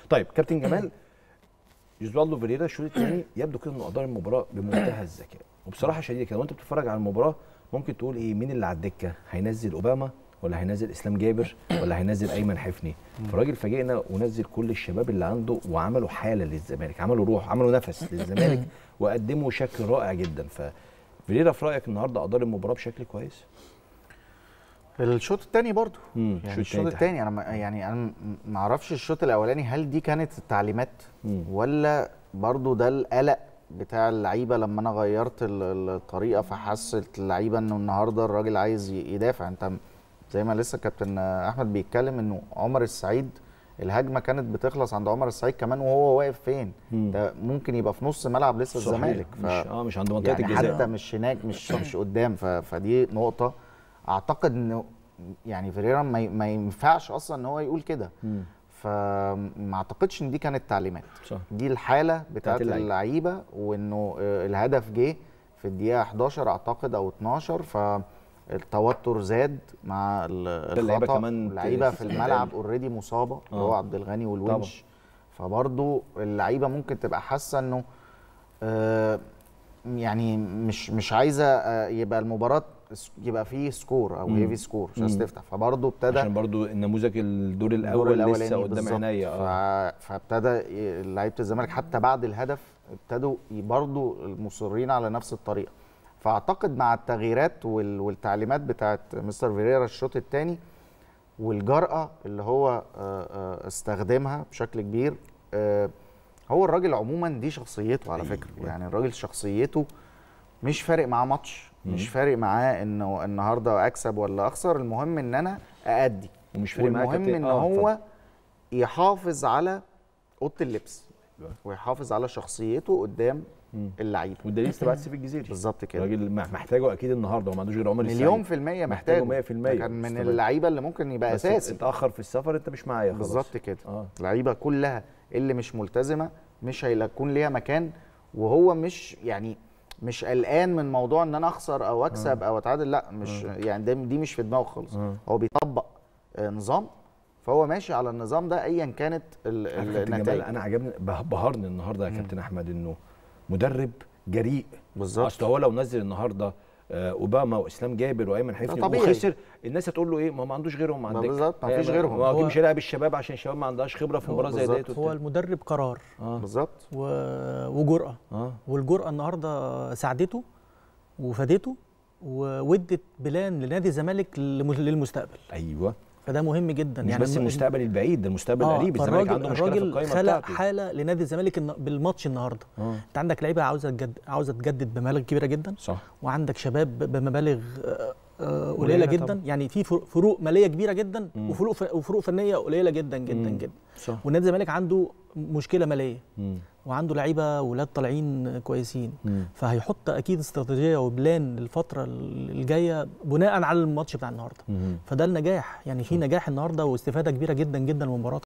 طيب كابتن جمال جوزوالدو فيريرا الشوط الثاني يبدو كده انه ادار المباراه بمنتهى الذكاء وبصراحه شديده كده وانت بتتفرج على المباراه ممكن تقول ايه مين اللي على الدكه هينزل اوباما ولا هينزل اسلام جابر ولا هينزل ايمن حفني فالراجل فاجئنا ونزل كل الشباب اللي عنده وعملوا حاله للزمالك عملوا روح عملوا نفس للزمالك وقدموا شكل رائع جدا ففيريرا في رايك النهارده ادار المباراه بشكل كويس الشوط الثاني برضو مم، يعني الشوط الشوط التاني الثاني انا ما- يعني انا م- ما اعرفش الشوط الاولاني هل دي كانت التعليمات مم. ولا برضو ده القلق بتاع اللعيبه لما انا غيرت ال- ال- الطريقه فحست اللعيبه انه النهارده الراجل عايز ي- يدافع انت م- زي ما لسه كابتن احمد بيتكلم انه عمر السعيد الهجمه كانت بتخلص عند عمر السعيد كمان وهو واقف فين مم. ده ممكن يبقى في نص ملعب لسه صحيح. الزمالك مش اه مش عند منطقه يعني الجزاء حتى مش هناك مش مش قدام ف- فدي نقطه اعتقد انه يعني فيريرا ما, ي- ما ينفعش اصلا ان هو يقول كده مم. فما اعتقدش ان دي كانت تعليمات صح دي الحاله بتاعت اللعيبة. اللعيبه وانه آه، الهدف جه في الدقيقه 11 اعتقد او 12 فالتوتر زاد مع ال- اللعيبة الخطا كمان اللعيبه ت- في الملعب اوريدي مصابه اللي هو آه. عبد الغني والونش فبرضه اللعيبه ممكن تبقى حاسه انه آه، يعني مش مش عايزه آه، يبقى المباراه س- يبقى فيه سكور او مم. هيفي سكور مش عايز مم. تفتح فبرضه ابتدى عشان برضو النموذج الدور الدور الاول لسه الأولاني قدام بالظبط. عينيا اه ف- فابتدى ي- لعيبه الزمالك حتى بعد الهدف ابتدوا ي- برضو مصرين على نفس الطريقه فاعتقد مع التغييرات وال- والتعليمات بتاعت مستر فيريرا الشوط الثاني والجرأه اللي هو آه، آه، استخدمها بشكل كبير آه، هو الراجل عموما دي شخصيته على فكره أيوة. يعني الراجل شخصيته مش فارق معاه ماتش مش مم. فارق معاه انه النهارده اكسب ولا اخسر المهم ان انا اادي ومش فارق معاك والمهم كابتن- ان آه، هو اتفضل. يحافظ على اوضه اللبس أيوة. ويحافظ على شخصيته قدام مم. اللعيبه والدليل استبعاد سيف الجزيري بالظبط كده الراجل مح- محتاجه اكيد النهارده وما عندوش غير عمر مليون السعيد في المية محتاجه محتاجه 100% ده كان من استبعاد. اللعيبه اللي ممكن يبقى بس اساسي اتاخر في السفر انت مش معايا خلاص بالظبط كده اه اللعيبه كلها اللي مش ملتزمه مش هيكون ليها مكان وهو مش يعني مش قلقان من موضوع ان انا اخسر او اكسب او اتعادل لا مش يعني ده دي مش في دماغه خالص آه. هو بيطبق آه، نظام فهو ماشي على النظام ده ايا كانت ال- عارف ال- كابتن النتائج جمال انا عجبني به- بهرني النهارده يا كابتن احمد انه مدرب جريء بالظبط. اصل هو لو نزل النهارده آه، اوباما واسلام جابر وايمن حفني طبيعي. وخسر الناس هتقول له ايه ما هو ما عندوش غيرهم ما عندك بالظبط، ما فيش غيرهم. ما هو أكيد هو- مش هيلاعب الشباب عشان الشباب ما عندهاش خبره في هو مباراه زي بالظبط. ديت هو وبتاع. المدرب قرار اه بالظبط و... وجرأة اه والجرأة النهارده ساعدته وفادته وودت بلان لنادي الزمالك للم- للمستقبل ايوه فده مهم جدا مش بس الم- المستقبل البعيد ده المستقبل آه، القريب الزمالك فالراجل- عنده مشكله في الراجل القائمه خلق بتاعته حاله لنادي الزمالك الن- بالماتش النهارده اه انت عندك لعيبه عاوزه تجد عاوزه تجدد بمبالغ كبيره جدا صح وعندك شباب بمبالغ آه، آه، قليلة قليله جدا طبعاً. يعني في فروق- فروق ماليه كبيره جدا مم. وفروق ف- وفروق فنيه قليله جدا جدا مم. جدا صح ونادي الزمالك عنده مشكله ماليه مم. وعنده لعيبه ولاد طالعين كويسين مم. فهيحط اكيد استراتيجيه وبلان للفتره الجايه بناء على الماتش بتاع النهارده مم. فده النجاح يعني في نجاح النهارده واستفاده كبيره جدا جدا من المباراه